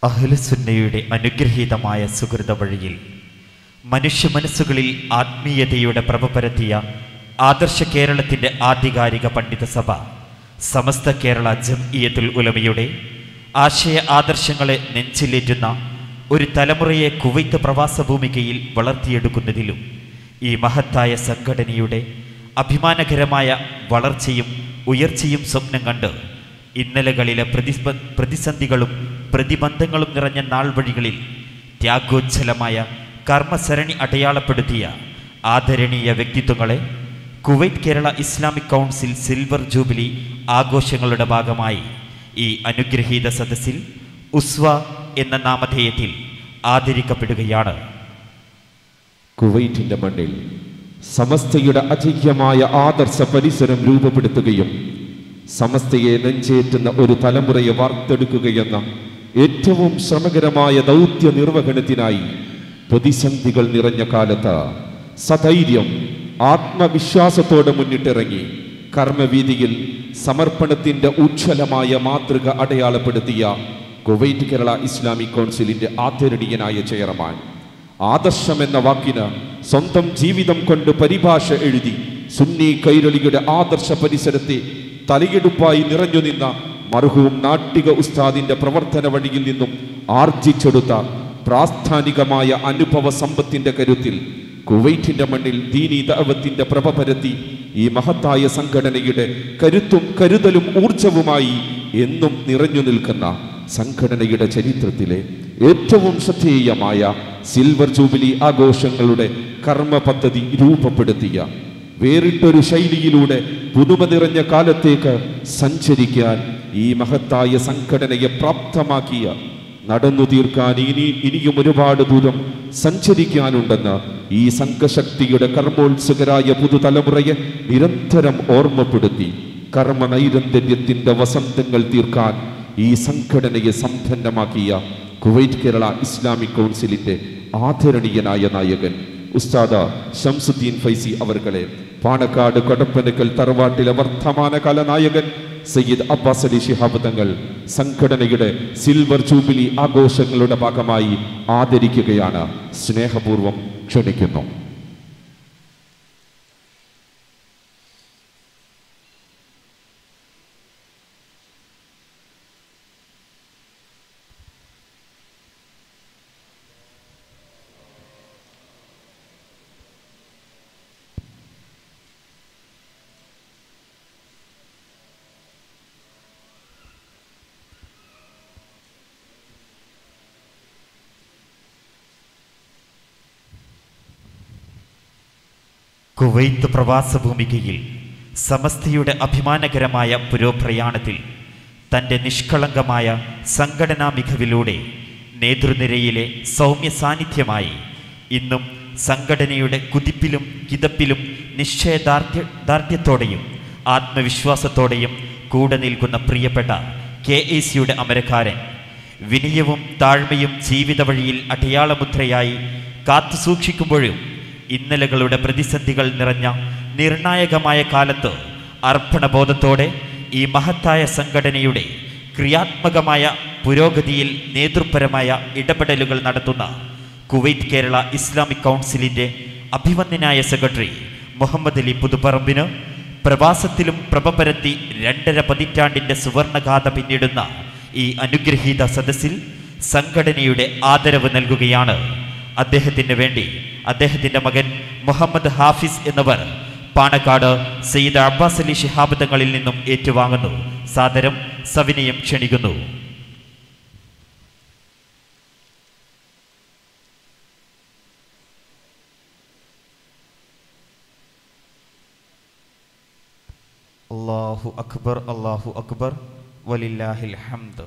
അഹ്ലുസുന്നയുടെ അനുഗ്രഹീതമായ സുഹൃത വഴിയിൽ മനുഷ്യ മനസ്സുകളിൽ ആത്മീയതയുടെ പ്രഭ പരത്തിയ ആദർശ കേരളത്തിൻ്റെ ആധികാരിക പണ്ഡിത സഭ സമസ്ത കേരള ജംഇയത്തുൽ ഉലമയുടെ ആശയ ആദർശങ്ങളെ നെഞ്ചിലേറ്റുന്ന ഒരു തലമുറയെ കുവൈത്ത് പ്രവാസ ഭൂമികയിൽ വളർത്തിയെടുക്കുന്നതിലും ഈ മഹത്തായ സംഘടനയുടെ അഭിമാനകരമായ വളർച്ചയും ഉയർച്ചയും സ്വപ്നം കണ്ട് ഇന്നലകളിലെ പ്രതിസ്പ പ്രതിസന്ധികളും പ്രതിബന്ധങ്ങളും നിറഞ്ഞ നാൾ വഴികളിൽ ത്യാഗോജ്ജലമായ കർമ്മസരണി അടയാളപ്പെടുത്തിയ ആദരണീയ വ്യക്തിത്വങ്ങളെ Kuwait Kerala Islamic council silver jubilee ആഘോഷങ്ങളുടെ ഭാഗമായി ഈ അനുഗ്രഹീത സദസ്സിൽ ഉസ്വ എന്ന നാമധേയത്തിൽ ആദരിക്കപ്പെടുകയാണ് കുവൈറ്റിന്റെ മണ്ണിൽ സമസ്തയുടെ അജയ്യമായ ആദർശ പരിസരം രൂപപ്പെടുത്തുകയും സമസ്തയെ നെഞ്ചേറ്റുന്ന ഒരു തലമുറയെ വാർത്തെടുക്കുകയെന്ന ഏറ്റവും ശ്രമകരമായ ദൗത്യ നിർവഹണത്തിനായി പ്രതിസന്ധികൾ നിറഞ്ഞ കാലത്ത് സധൈര്യം ആത്മവിശ്വാസത്തോടെ മുന്നിട്ടിറങ്ങി കർമ്മവീതിയിൽ സമർപ്പണത്തിന്റെ ഉജ്ജ്വലമായ മാതൃക അടയാളപ്പെടുത്തിയ കുവൈറ്റ് കേരള ഇസ്ലാമിക് കൗൺസിലിന്റെ ആദരണീയനായ ചെയർമാൻ ആദർശം എന്ന വാക്കിന് സ്വന്തം ജീവിതം കൊണ്ട് പരിഭാഷ എഴുതി സുന്നി കൈരളിയുടെ ആദർശ പരിസരത്തെ തലയെടുപ്പായി നിറഞ്ഞു നിന്ന മർഹൂം നാട്ടിക ഉസ്താദിന്റെ പ്രവർത്തന വഴിയിൽ നിന്നും ആർജിച്ചെടുത്ത പ്രാസ്ഥാനികമായ അനുഭവ സമ്പത്തിന്റെ കരുത്തിൽ കുവൈറ്റിന്റെ മണ്ണിൽ ദീനി ദഅവത്തിന്റെ പ്രഭ പരത്തി ഈ മഹത്തായ സംഘടനയുടെ കരുത്തും കരുതലും ഊർജവുമായി എന്നും നിറഞ്ഞു നിൽക്കുന്ന സംഘടനയുടെ ചരിത്രത്തിലെ ഏറ്റവും ശ്രദ്ധേയമായ സിൽവർ ജൂബിലി ആഘോഷങ്ങളുടെ കർമ്മ പദ്ധതി രൂപപ്പെടുത്തിയ വേറിട്ടൊരു ശൈലിയിലൂടെ പുതുമ നിറഞ്ഞ കാലത്തേക്ക് സഞ്ചരിക്കാൻ ഈ മഹത്തായ സംഘടനയെ പ്രാപ്തമാക്കിയ നടന്നു തീർക്കാൻ ഇനി ഇനിയും ഒരുപാട് ദൂരം സഞ്ചരിക്കാനുണ്ടെന്ന് ഈ സംഘശക്തിയുടെ കർമ്മോത്സുകരായ പുതുതലമുറയെ നിരന്തരം ഓർമ്മപ്പെടുത്തി കർമ്മ നൈരന്തര്യത്തിന്റെ വസന്തങ്ങൾ തീർക്കാൻ ഈ സംഘടനയെ സമ്പന്നമാക്കിയ കുവൈറ്റ് കേരള ഇസ്ലാമിക് കൗൺസിലിന്റെ ആദരണീയനായ നായകൻ ഉസ്താദ ഷംസുദ്ദീൻ ഫൈസി അവർകളെ പാണക്കാട് കൊടപ്പനക്കൽ തറവാട്ടിലെ വർത്തമാനകാല നായകൻ സയ്യിദ് അബ്ബാസ് അലി ശിഹാബ് തങ്ങൾ സംഘടനയുടെ സിൽവർ ജൂബിലി ആഘോഷങ്ങളുടെ ഭാഗമായി ആദരിക്കുകയാണ് സ്നേഹപൂർവം ക്ഷണിക്കുന്നു കുവൈത്ത് പ്രവാസ ഭൂമികയിൽ സമസ്തയുടെ അഭിമാനകരമായ പുരോപ്രയാണത്തിൽ തൻ്റെ നിഷ്കളങ്കമായ സംഘടനാ മികവിലൂടെ നേതൃനിരയിലെ സൗമ്യ സാന്നിധ്യമായി ഇന്നും സംഘടനയുടെ കുതിപ്പിലും കിതപ്പിലും നിശ്ചയദാർഢ്യ ദാർഢ്യത്തോടെയും ആത്മവിശ്വാസത്തോടെയും കൂടെ നിൽക്കുന്ന പ്രിയപ്പെട്ട കെ എ സിയുടെ അമരക്കാരൻ വിനയവും താഴ്മയും ജീവിത വഴിയിൽ അടയാളമുദ്രയായി കാത്തു സൂക്ഷിക്കുമ്പോഴും ഇന്നലകളുടെ പ്രതിസന്ധികൾ നിറഞ്ഞ നിർണായകമായ കാലത്ത് അർപ്പണബോധത്തോടെ ഈ മഹത്തായ സംഘടനയുടെ ക്രിയാത്മകമായ പുരോഗതിയിൽ നേതൃപരമായ ഇടപെടലുകൾ നടത്തുന്ന കുവൈറ്റ് കേരള ഇസ്ലാമിക് കൗൺസിലിൻ്റെ അഭിവന്ദനായ സെക്രട്ടറി മുഹമ്മദ് അലി പുതുപ്പറമ്പിന് പ്രവാസത്തിലും പ്രഭ പരത്തി രണ്ടര പതിറ്റാണ്ടിൻ്റെ സുവർണഗാഥ പിന്നിടുന്ന ഈ അനുഗ്രഹീത സദസ്സിൽ സംഘടനയുടെ ആദരവ് നൽകുകയാണ് അദ്ദേഹത്തിന് വേണ്ടി അദ്ദേഹത്തിൻ്റെ മകൻ മുഹമ്മദ് ഹാഫിസ് എന്നിവർ പാണക്കാട് സയ്യിദ് അബ്ബാസ് അലി ശിഹാബ് തങ്ങളിൽ നിന്നും ഏറ്റുവാങ്ങുന്നു സാദരം സവിനയം ക്ഷണിക്കുന്നു അള്ളാഹു അക്ബർ അള്ളാഹു അക്ബർ വലില്ലാഹിൽ ഹംദ്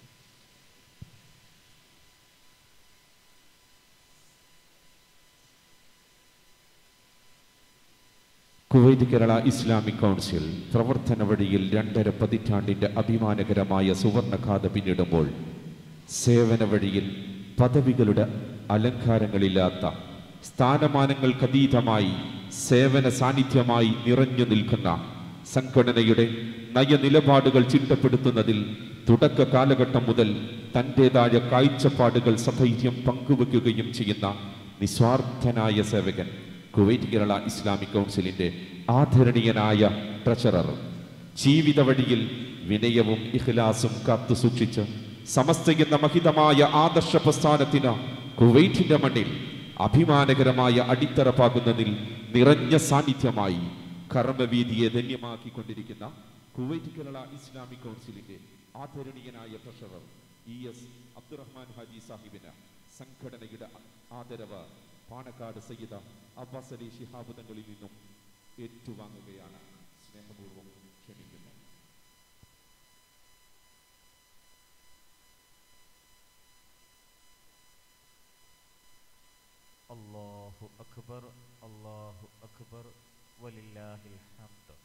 കുവൈറ്റ് കേരള ഇസ്ലാമിക് കൗൺസിൽ പ്രവർത്തന വഴിയിൽ രണ്ടര പതിറ്റാണ്ടിന്റെ അഭിമാനകരമായ സുവർണഗാഥ പിന്നിടുമ്പോൾ സേവന വഴിയിൽ പദവികളുടെ അലങ്കാരങ്ങളില്ലാത്ത സ്ഥാനമാനങ്ങൾക്കതീതമായി സേവന സാന്നിധ്യമായി നിറഞ്ഞു നിൽക്കുന്ന സംഘടനയുടെ നയനിലപാടുകൾ ചിട്ടപ്പെടുത്തുന്നതിൽ തുടക്ക കാലഘട്ടം മുതൽ തൻ്റെതായ കാഴ്ചപ്പാടുകൾ സധൈര്യം പങ്കുവെക്കുകയും ചെയ്യുന്ന നിസ്വാർത്ഥനായ സേവകൻ കുവൈറ്റ് കേരള ഇസ്ലാമിക് കൗൺസിലിന്റെ ആദരണീയനായ ട്രഷറർ ജീവിത വഴിയിൽ വിനയവും ഇഖ്ലാസും കാത്തു സൂക്ഷിച്ച് സമസ്ത എന്ന മഹിതമായ ആദർശ പ്രസ്ഥാനത്തിന് കുവൈറ്റിന്റെ മണ്ണിൽ അഭിമാനകരമായ അടിത്തറ പാകുന്നതിൽ നിറഞ്ഞ സാന്നിധ്യമായി കർമ്മവീതിയെ ധന്യമാക്കിക്കൊണ്ടിരിക്കുന്ന കുവൈറ്റ് കേരള ഇസ്ലാമിക് കൗൺസിലിന്റെ ആദരണീയനായ treasurer E S Abdurahman Haji സാഹിബിന് സംഘടനയുടെ ആദരവ് പാണക്കാട് സയ്യിദ അബ്ബാസ് അലി ശിഹാബ് തങ്ങളിൽ നിന്നും ഏറ്റുവാങ്ങുകയാണ് സ്നേഹപൂർവ്വം ക്ഷണിക്കുന്നു അല്ലാഹു അക്ബർ അല്ലാഹു അക്ബർ വലില്ലാഹിൽ ഹംദ്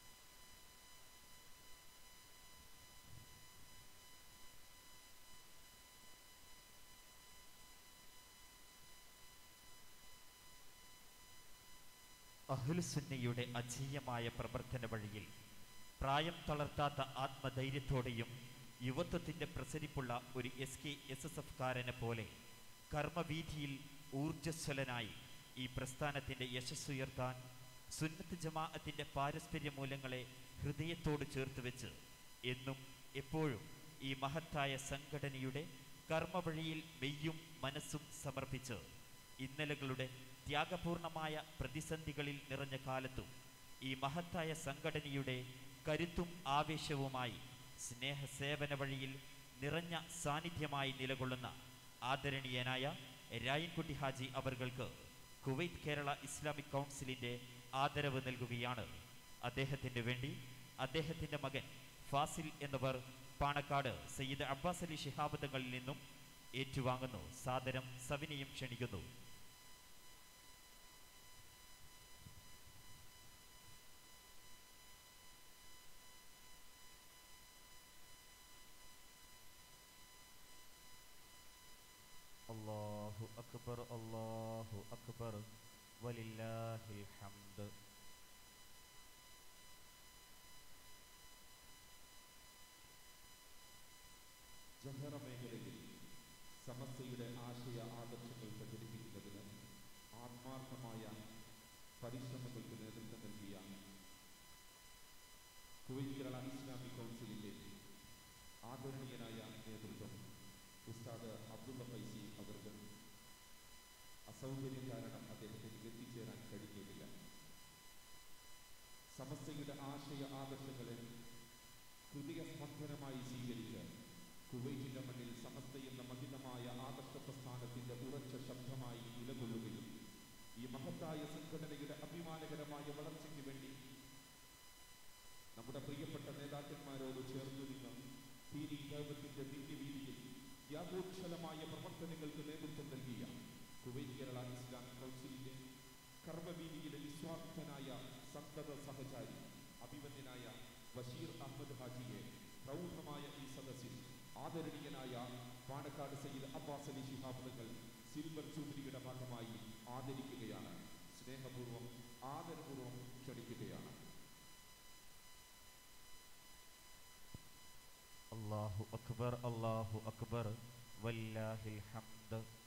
അഹ്ലുസുന്നയുടെ അജീയമായ പ്രവർത്തന വഴിയിൽ പ്രായം തളർത്താത്ത ആത്മധൈര്യത്തോടെയും യുവത്വത്തിന്റെ പ്രസരിപ്പുള്ള ഒരു S K S S F കാരനെ പോലെ കർമ്മവീഥിയിൽ ഊർജ്ജസ്വലനായി ഈ പ്രസ്ഥാനത്തിന്റെ യശസ്സുയർത്താൻ സുന്നത്ത് ജമാഅത്തിന്റെ പാരസ്പര്യ മൂല്യങ്ങളെ ഹൃദയത്തോട് ചേർത്ത് വെച്ച് എന്നും എപ്പോഴും ഈ മഹത്തായ സംഘടനയുടെ കർമ്മവഴിയിൽ മെയ്യും മനസ്സും സമർപ്പിച്ച് ഇന്നലകളുടെ ത്യാഗപൂർണമായ പ്രതിസന്ധികളിൽ നിറഞ്ഞ കാലത്തും ഈ മഹത്തായ സംഘടനയുടെ കരുത്തും ആവേശവുമായി സ്നേഹസേവന വഴിയിൽ നിറഞ്ഞ സാന്നിധ്യമായി നിലകൊള്ളുന്ന ആദരണീയനായ രായൻകുട്ടി ഹാജി അവർക്ക് കുവൈറ്റ് കേരള ഇസ്ലാമിക് കൗൺസിലിന്റെ ആദരവ് നൽകുകയാണ് അദ്ദേഹത്തിന് വേണ്ടി അദ്ദേഹത്തിന്റെ മകൻ ഫാസിൽ എന്നിവർ പാണക്കാട് സയ്യിദ് അബ്ബാസ് അലി ശിഹാബ് തങ്ങളിൽ നിന്നും ഏറ്റുവാങ്ങുന്നു സാദരം സവിനയും ക്ഷണിക്കുന്നു അല്ലാഹു അക്ബർ അല്ലാഹു അക്ബർ വലില്ലാഹിൽ ഹംദ് ജഹറ മേഖലയിൽ സമസ്തയുടെ ആശയ ആദർശങ്ങൾ പ്രചരിപ്പിക്കുന്നതിന് ആത്മാർത്ഥമായ പരിശ്രമങ്ങൾക്ക് നേതൃത്വം നൽകിയ കുവൈറ്റ് കേരള ഇസ്ലാമിക് കൗൺസിലിന്റെ ആദരണീയനായ നേതൃത്വം ഉസ്താദ് അബ്ദുള്ള ഫൈസി അവർക്ക് അസൗകര്യം കാരണം അദ്ദേഹത്തിന് എത്തിച്ചേരാൻ കഴിഞ്ഞിട്ടില്ല സമസ്തയുടെ ആശയ ആദർശങ്ങളെ ഹൃദയസ്പന്ദനമായി സ്വീകരിച്ച് കുവൈറ്റിന്റെ മണ്ണിൽ സമസ്ത എന്ന മഹിതമായ ആദർശ പ്രസ്ഥാനത്തിന്റെ ഉറച്ച ശബ്ദമായി നിലകൊള്ളുകയും ഈ മഹത്തായ സംഘടനയുടെ അഭിമാനകരമായ വളർച്ചയ്ക്ക് വേണ്ടി നമ്മുടെ പ്രിയപ്പെട്ട നേതാക്കന്മാരോട് ചേർന്നു നിന്ന് ദീനി ദൈവത്തിന്റെ ദിവ്യവീതിയിൽ ത്യാഗോജ്വലമായ പ്രവർത്തനങ്ങൾക്ക് നേതൃത്വം നൽകിയ കുവൈറ്റ് കേരള ഇസ്ലാമിക് കൗൺസിലിന്റെ കർമ്മവീതിയിലെ നിസ്വാർത്ഥനായ സന്തത സഹചാരി അഭിമന്യനായ ബഷീർ അഹമ്മദ് ഹാജിയെ പ്രൗഢമായ ഈ സദസ്സിൽ ആദരണീയനായ പാണക്കാട് സയ്യിദ് അബ്ബാസ് അലി ശിഹാബ് തങ്ങൾ സിൽവർ ജൂബിലിയുടെ ഭാഗമായി ആദരിക്കുകയാണ് സ്നേഹപൂർവ്വം ആദരപൂർവ്വം ക്ഷണിക്കുകയാണ് അല്ലാഹു അക്ബർ അല്ലാഹു അക്ബർ വല്ലാഹിൽ ഹംദ്